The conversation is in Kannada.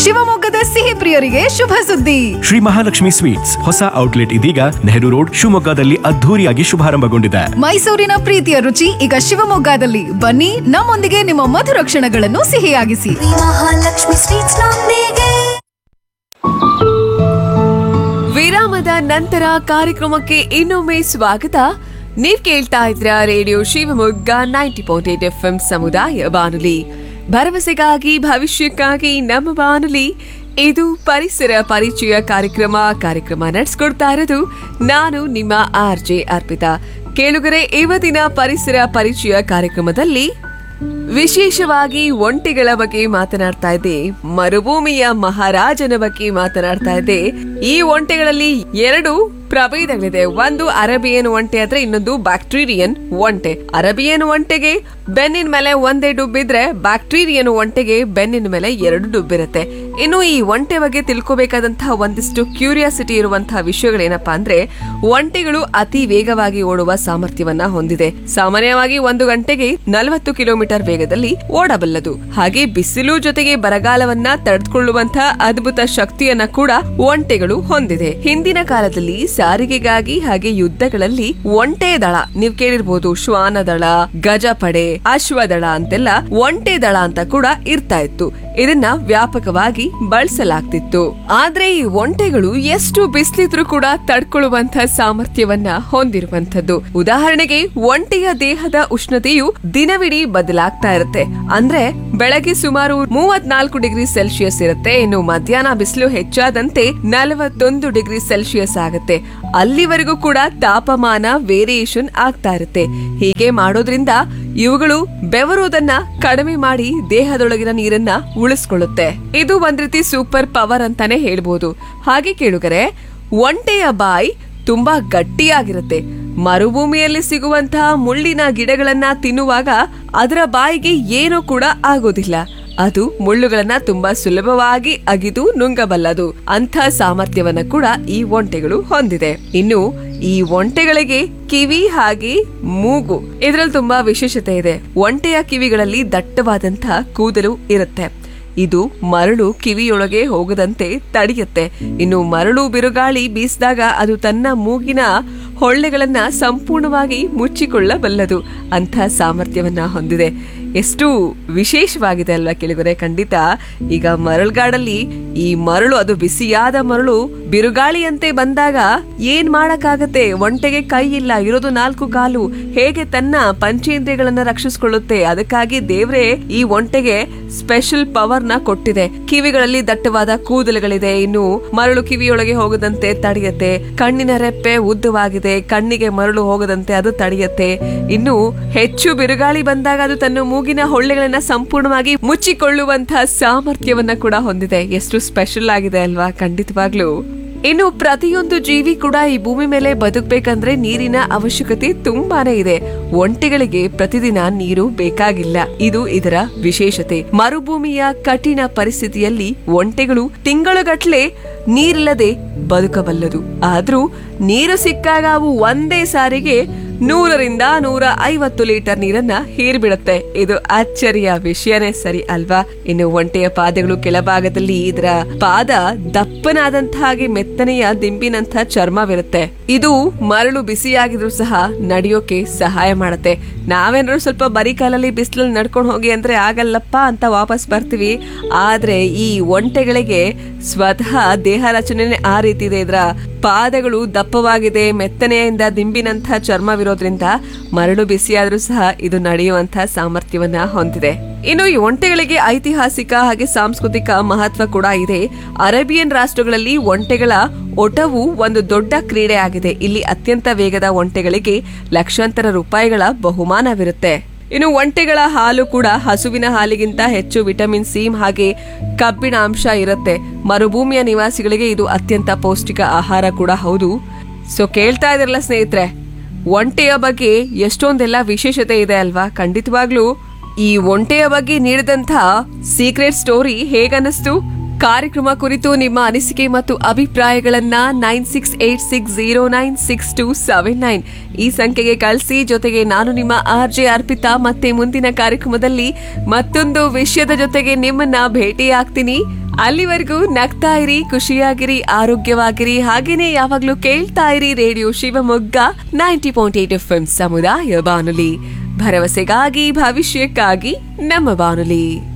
ಶಿವಮೊಗ್ಗದ ಸಿಹಿ ಪ್ರಿಯರಿಗೆ ಶುಭ ಸುದ್ದಿ ಶ್ರೀ ಮಹಾಲಕ್ಷ್ಮಿ ಸ್ವೀಟ್ಸ್ ಹೊಸ ಔಟ್ಲೆಟ್ ಇದೀಗ ನೆಹರು ರೋಡ್ ಶಿವಮೊಗ್ಗದಲ್ಲಿ ಅದ್ಧೂರಿಯಾಗಿ ಶುಭಾರಂಭಗೊಂಡಿದೆ ಮೈಸೂರಿನ ಪ್ರೀತಿಯ ರುಚಿ ಈಗ ಶಿವಮೊಗ್ಗದಲ್ಲಿ ಬನ್ನಿ ನಮ್ಮೊಂದಿಗೆ ನಿಮ್ಮ ಮಧುರ ಕ್ಷಣಗಳನ್ನು ಸಿಹಿಯಾಗಿಸಿ ಶ್ರೀ ಮಹಾಲಕ್ಷ್ಮಿ ಸ್ವೀಟ್ಸ್ ನೊಂದಿಗೆ ವಿರಾಮದ ನಂತರ ಕಾರ್ಯಕ್ರಮಕ್ಕೆ ಇನ್ನೊಮ್ಮೆ ಸ್ವಾಗತ ನೀವ್ ಕೇಳ್ತಾ ಇದ್ರ radio Shivamogga ninety point eight F M ಸಮುದಾಯ ಬಾನುಲಿ ಭರವಸೆಗಾಗಿ ಭವಿಷ್ಯಕ್ಕಾಗಿ ನಮ್ಮ ಬಾನುಲಿ ಇದು ಪರಿಸರ ಪರಿಚಯ ಕಾರ್ಯಕ್ರಮ ಕಾರ್ಯಕ್ರಮ ನಡೆಸ್ಕೊಡ್ತಾ ಇರೋದು ನಾನು ನಿಮ್ಮ ಆರ್ ಜೆ ಅರ್ಪಿತಾ ಕೇಳುಗರೆ ಇವತ್ತಿನ ಪರಿಸರ ಪರಿಚಯ ಕಾರ್ಯಕ್ರಮದಲ್ಲಿ ವಿಶೇಷವಾಗಿ ಒಂಟೆಗಳ ಬಗ್ಗೆ ಮಾತನಾಡ್ತಾ ಇದ್ದೆ ಮರುಭೂಮಿಯ ಮಹಾರಾಜನ ಬಗ್ಗೆ ಮಾತನಾಡ್ತಾ ಇದ್ದೆ ಈ ಒಂಟೆಗಳಲ್ಲಿ ಎರಡು ಪ್ರಭೇದಗಳಿದೆ ಒಂದು ಅರಬಿಯನ್ ಒಂಟೆ ಆದ್ರೆ ಇನ್ನೊಂದು ಬ್ಯಾಕ್ಟೀರಿಯನ್ ಒಂಟೆ ಅರಬಿಯನ್ ಒಂಟೆಗೆ ಬೆನ್ನಿನ ಮೇಲೆ ಒಂದೇ ಡುಬ್ಬಿದ್ರೆ ಬ್ಯಾಕ್ಟೀರಿಯನ್ ಒಂಟೆಗೆ ಬೆನ್ನಿನ ಮೇಲೆ ಎರಡು ಡುಬ್ಬಿರುತ್ತೆ ಇನ್ನು ಈ ಒಂಟೆ ಬಗ್ಗೆ ತಿಳ್ಕೋಬೇಕಾದಂತಹ ಒಂದಿಷ್ಟು ಕ್ಯೂರಿಯಾಸಿಟಿ ಇರುವಂತಹ ವಿಷಯಗಳೇನಪ್ಪಾ ಅಂದ್ರೆ ಒಂಟೆಗಳು ಅತಿ ವೇಗವಾಗಿ ಓಡುವ ಸಾಮರ್ಥ್ಯವನ್ನ ಹೊಂದಿದೆ ಸಾಮಾನ್ಯವಾಗಿ ಒಂದು ಗಂಟೆಗೆ ನಲವತ್ತು ಕಿಲೋಮೀಟರ್ ವೇಗದಲ್ಲಿ ಓಡಬಲ್ಲದು ಹಾಗೆ ಬಿಸಿಲು ಜೊತೆಗೆ ಬರಗಾಲವನ್ನ ತಡೆದುಕೊಳ್ಳುವಂತಹ ಅದ್ಭುತ ಶಕ್ತಿಯನ್ನ ಕೂಡ ಒಂಟೆಗಳು ಹೊಂದಿದೆ ಹಿಂದಿನ ಕಾಲದಲ್ಲಿ ಸಾರಿಗೆಗಾಗಿ ಹಾಗೆ ಯುದ್ಧಗಳಲ್ಲಿ ಒಂಟೆ ದಳ ನೀವ್ ಕೇಳಿರ್ಬೋದು ಶ್ವಾನ ದಳ ಗಜಪಡೆ ಅಶ್ವದಳ ಅಂತೆಲ್ಲ ಒಂಟೆ ದಳ ಅಂತ ಕೂಡ ಇರ್ತಾ ಇತ್ತು ಇದನ್ನ ವ್ಯಾಪಕವಾಗಿ ಬಳಸಲಾಗ್ತಿತ್ತು ಆದ್ರೆ ಈ ಒಂಟೆಗಳು ಎಷ್ಟು ಬಿಸಿಲಿದ್ರು ಕೂಡ ತಡ್ಕೊಳ್ಳುವಂತ ಸಾಮರ್ಥ್ಯವನ್ನ ಹೊಂದಿರುವಂತದ್ದು ಉದಾಹರಣೆಗೆ ಒಂಟೆಯ ದೇಹದ ಉಷ್ಣತೆಯು ದಿನವಿಡೀ ಬದಲಾಗ್ತಾ ಇರುತ್ತೆ ಅಂದ್ರೆ ಬೆಳಗ್ಗೆ ಸುಮಾರು ಮೂವತ್ನಾಲ್ಕು ಡಿಗ್ರಿ ಸೆಲ್ಸಿಯಸ್ ಇರುತ್ತೆ ಇನ್ನು ಮಧ್ಯಾಹ್ನ ಬಿಸಿಲು ಹೆಚ್ಚಾದಂತೆ ನಲವತ್ತೊಂದು ಡಿಗ್ರಿ ಸೆಲ್ಸಿಯಸ್ ಆಗುತ್ತೆ ಅಲ್ಲಿವರೆಗೂ ಕೂಡ ತಾಪಮಾನ ವೇರಿಯೇಷನ್ ಆಗ್ತಾ ಇರುತ್ತೆ ಹೀಗೆ ಮಾಡೋದ್ರಿಂದ ಇವುಗಳು ಬೆವರುವುದನ್ನ ಕಡಿಮೆ ಮಾಡಿ ದೇಹದೊಳಗಿನ ನೀರನ್ನ ಉಳಿಸ್ಕೊಳ್ಳುತ್ತೆ ಇದು ಒಂದ್ ರೀತಿ ಸೂಪರ್ ಪವರ್ ಅಂತಾನೆ ಹೇಳ್ಬೋದು ಹಾಗೆ ಕೇಳುಗರೆ ಒಂಟೆಯ ಬಾಯಿ ತುಂಬಾ ಗಟ್ಟಿಯಾಗಿರುತ್ತೆ ಮರುಭೂಮಿಯಲ್ಲಿ ಸಿಗುವಂತಹ ಮುಳ್ಳಿನ ಗಿಡಗಳನ್ನ ತಿನ್ನುವಾಗ ಅದರ ಬಾಯಿಗೆ ಏನೂ ಕೂಡ ಆಗೋದಿಲ್ಲ ಅದು ಮುಳ್ಳುಗಳನ್ನ ತುಂಬಾ ಸುಲಭವಾಗಿ ಅಗಿದು ನುಂಗಬಲ್ಲದು ಅಂಥ ಸಾಮರ್ಥ್ಯವನ್ನ ಕೂಡ ಈ ಒಂಟೆಗಳು ಹೊಂದಿದೆ ಇನ್ನು ಈ ಒಂಟೆಗಳಿಗೆ ಕಿವಿ ಹಾಗೆ ಮೂಗು ಇದರಲ್ಲಿ ತುಂಬಾ ವಿಶೇಷತೆ ಇದೆ ಒಂಟೆಯ ಕಿವಿಗಳಲ್ಲಿ ದಟ್ಟವಾದಂತಹ ಕೂದಲು ಇರುತ್ತೆ ಇದು ಮರಳು ಕಿವಿಯೊಳಗೆ ಹೋಗದಂತೆ ತಡೆಯುತ್ತೆ ಇನ್ನು ಮರಳು ಬಿರುಗಾಳಿ ಬೀಸಿದಾಗ ಅದು ತನ್ನ ಮೂಗಿನ ಹೊಳ್ಳೆಗಳನ್ನ ಸಂಪೂರ್ಣವಾಗಿ ಮುಚ್ಚಿಕೊಳ್ಳಬಲ್ಲದು ಅಂಥ ಸಾಮರ್ಥ್ಯವನ್ನ ಹೊಂದಿದೆ ಎಷ್ಟು ವಿಶೇಷವಾಗಿದೆ ಅಲ್ವಾ ಕೆಳಗರೆ ಖಂಡಿತ ಈಗ ಮರಳುಗಾಡಲ್ಲಿ ಈ ಮರಳು ಅದು ಬಿಸಿಯಾದ ಮರಳು ಬಿರುಗಾಳಿಯಂತೆ ಬಂದಾಗ ಏನ್ ಮಾಡಕ್ಕಾಗತ್ತೆ ಒಂಟೆಗೆ ಕೈ ಇಲ್ಲ ಇರೋದು ನಾಲ್ಕು ಕಾಲು ಹೇಗೆ ತನ್ನ ಪಂಚೇಂದ್ರಿಯಗಳನ್ನ ರಕ್ಷಿಸಿಕೊಳ್ಳುತ್ತೆ ಅದಕ್ಕಾಗಿ ದೇವ್ರೆ ಈ ಒಂಟೆಗೆ ಸ್ಪೆಷಲ್ ಪವರ್ ನ ಕೊಟ್ಟಿದೆ ಕಿವಿಗಳಲ್ಲಿ ದಟ್ಟವಾದ ಕೂದಲುಗಳಿದೆ ಇನ್ನು ಮರಳು ಕಿವಿಯೊಳಗೆ ಹೋಗದಂತೆ ತಡೆಯುತ್ತೆ ಕಣ್ಣಿನ ರೆಪ್ಪೆ ಉದ್ದವಾಗಿದೆ ಕಣ್ಣಿಗೆ ಮರಳು ಹೋಗದಂತೆ ಅದು ತಡೆಯುತ್ತೆ ಇನ್ನು ಹೆಚ್ಚು ಬಿರುಗಾಳಿ ಬಂದಾಗ ಅದು ತನ್ನ ಮೂಗಿನ ಹೊಳ್ಳೆಗಳನ್ನ ಸಂಪೂರ್ಣವಾಗಿ ಮುಚ್ಚಿಕೊಳ್ಳುವಂತಹ ಸಾಮರ್ಥ್ಯವನ್ನ ಕೂಡ ಹೊಂದಿದೆ ಎಷ್ಟು ಸ್ಪೆಷಲ್ ಆಗಿದೆ ಅಲ್ವಾ ಖಂಡಿತವಾಗ್ಲೂ ಇನ್ನು ಪ್ರತಿಯೊಂದು ಜೀವಿ ಕೂಡ ಈ ಭೂಮಿ ಮೇಲೆ ಬದುಕಬೇಕಂದ್ರೆ ನೀರಿನ ಅವಶ್ಯಕತೆ ತುಂಬಾನೇ ಇದೆ ಒಂಟೆಗಳಿಗೆ ಪ್ರತಿದಿನ ನೀರು ಬೇಕಾಗಿಲ್ಲ ಇದು ಇದರ ವಿಶೇಷತೆ ಮರುಭೂಮಿಯ ಕಠಿಣ ಪರಿಸ್ಥಿತಿಯಲ್ಲಿ ಒಂಟೆಗಳು ತಿಂಗಳುಗಟ್ಲೆ ನೀರಿಲ್ಲದೆ ಬದುಕಬಲ್ಲದು ಆದ್ರೂ ನೀರು ಸಿಕ್ಕಾಗ ಅವು ಒಂದೇ ಸಾರಿಗೆ ನೂರರಿಂದ ನೂರ ಐವತ್ತು ಲೀಟರ್ ನೀರನ್ನ ಹೀರ್ಬಿಡುತ್ತೆ ಇದು ಅಚ್ಚರಿಯ ವಿಷಯನೇ ಸರಿ ಅಲ್ವಾ ಇನ್ನು ಒಂಟೆಯ ಪಾದಗಳು ಕೆಳಭಾಗದಲ್ಲಿ ಇದರ ಪಾದ ದಪ್ಪನಾದಂಥ ಹಾಗೆ ಮೆತ್ತನೆಯ ದಿಂಬಿನಂಥ ಚರ್ಮವಿರುತ್ತೆ ಇದು ಮರಳು ಬಿಸಿಯಾಗಿದ್ರು ಸಹ ನಡೆಯೋಕೆ ಸಹಾಯ ಮಾಡುತ್ತೆ ನಾವೇನಾದ್ರು ಸ್ವಲ್ಪ ಬರೀ ಕಾಲಲ್ಲಿ ಬಿಸಿಲಲ್ಲಿ ನಡ್ಕೊಂಡು ಹೋಗಿ ಅಂದ್ರೆ ಆಗಲ್ಲಪ್ಪ ಅಂತ ವಾಪಸ್ ಬರ್ತೀವಿ ಆದ್ರೆ ಈ ಒಂಟೆಗಳಿಗೆ ಸ್ವತಃ ದೇಹ ರಚನೆ ಆ ರೀತಿ ಇದೆ ಇದರ ಪಾದಗಳು ದಪ್ಪವಾಗಿದೆ ಮೆತ್ತನೆಯಿಂದ ದಿಂಬಿನಂಥ ಚರ್ಮವಿರೋದ್ರಿಂದ ಮರಳು ಬಿಸಿಯಾದ್ರೂ ಸಹ ಇದು ನಡೆಯುವಂತ ಸಾಮರ್ಥ್ಯವನ್ನ ಹೊಂದಿದೆ ಇನ್ನು ಈ ಒಂಟೆಗಳಿಗೆ ಐತಿಹಾಸಿಕ ಹಾಗೆ ಸಾಂಸ್ಕೃತಿಕ ಮಹತ್ವ ಕೂಡ ಇದೆ ಅರೇಬಿಯನ್ ರಾಷ್ಟ್ರಗಳಲ್ಲಿ ಒಂಟೆಗಳ ಒಟವು ಒಂದು ದೊಡ್ಡ ಕ್ರೀಡೆ ಆಗಿದೆ ಇಲ್ಲಿ ಅತ್ಯಂತ ವೇಗದ ಒಂಟೆಗಳಿಗೆ ಲಕ್ಷಾಂತರ ರೂಪಾಯಿಗಳ ಬಹುಮಾನವಿರುತ್ತೆ ಇನ್ನು ಒಂಟೆಗಳ ಹಾಲು ಕೂಡ ಹಸುವಿನ ಹಾಲಿಗಿಂತ ಹೆಚ್ಚು ವಿಟಮಿನ್ ಸಿ ಹಾಗೆ ಕಬ್ಬಿಣ ಅಂಶ ಇರುತ್ತೆ ಮರುಭೂಮಿಯ ನಿವಾಸಿಗಳಿಗೆ ಇದು ಅತ್ಯಂತ ಪೌಷ್ಟಿಕ ಆಹಾರ ಕೂಡ ಹೌದು ಸೊ ಕೇಳ್ತಾ ಇದಿರಲ್ಲ ಸ್ನೇಹಿತರೆ ಒಂಟೆಯ ಬಗ್ಗೆ ಎಷ್ಟೊಂದೆಲ್ಲ ವಿಶೇಷತೆ ಇದೆ ಅಲ್ವಾ ಖಂಡಿತವಾಗ್ಲೂ ಈ ಒಂಟೆಯ ಬಗ್ಗೆ ನೀಡಿದಂಥ ಸೀಕ್ರೆಟ್ ಸ್ಟೋರಿ ಹೇಗನ್ನಿಸ್ತು ಕಾರ್ಯಕ್ರಮ ಕುರಿತು ನಿಮ್ಮ ಅನಿಸಿಕೆ ಮತ್ತು ಅಭಿಪ್ರಾಯಗಳನ್ನ nine six eight six zero nine six two seven nine ಈ ಸಂಖ್ಯೆಗೆ ಕಳಿಸಿ ಜೊತೆಗೆ ನಾನು ನಿಮ್ಮ ಆರ್ ಜೆ ಅರ್ಪಿತಾ ಮತ್ತೆ ಮುಂದಿನ ಕಾರ್ಯಕ್ರಮದಲ್ಲಿ ಮತ್ತೊಂದು ವಿಷಯದ ಜೊತೆಗೆ ನಿಮ್ಮನ್ನ ಭೇಟಿ ಆಗ್ತೀನಿ ಅಲ್ಲಿವರೆಗೂ ನಗ್ತಾ ಇರಿ ಖುಷಿಯಾಗಿರಿ ಆರೋಗ್ಯವಾಗಿರಿ ಹಾಗೇನೆ ಯಾವಾಗ್ಲೂ ಕೇಳ್ತಾ ಇರಿ radio Shivamogga ninety point eight F M ಸಮುದಾಯ ಬಾನುಲಿ ಭರವಸೆಗಾಗಿ ಭವಿಷ್ಯಕ್ಕಾಗಿ ನಮ್ಮ ಬಾನುಲಿ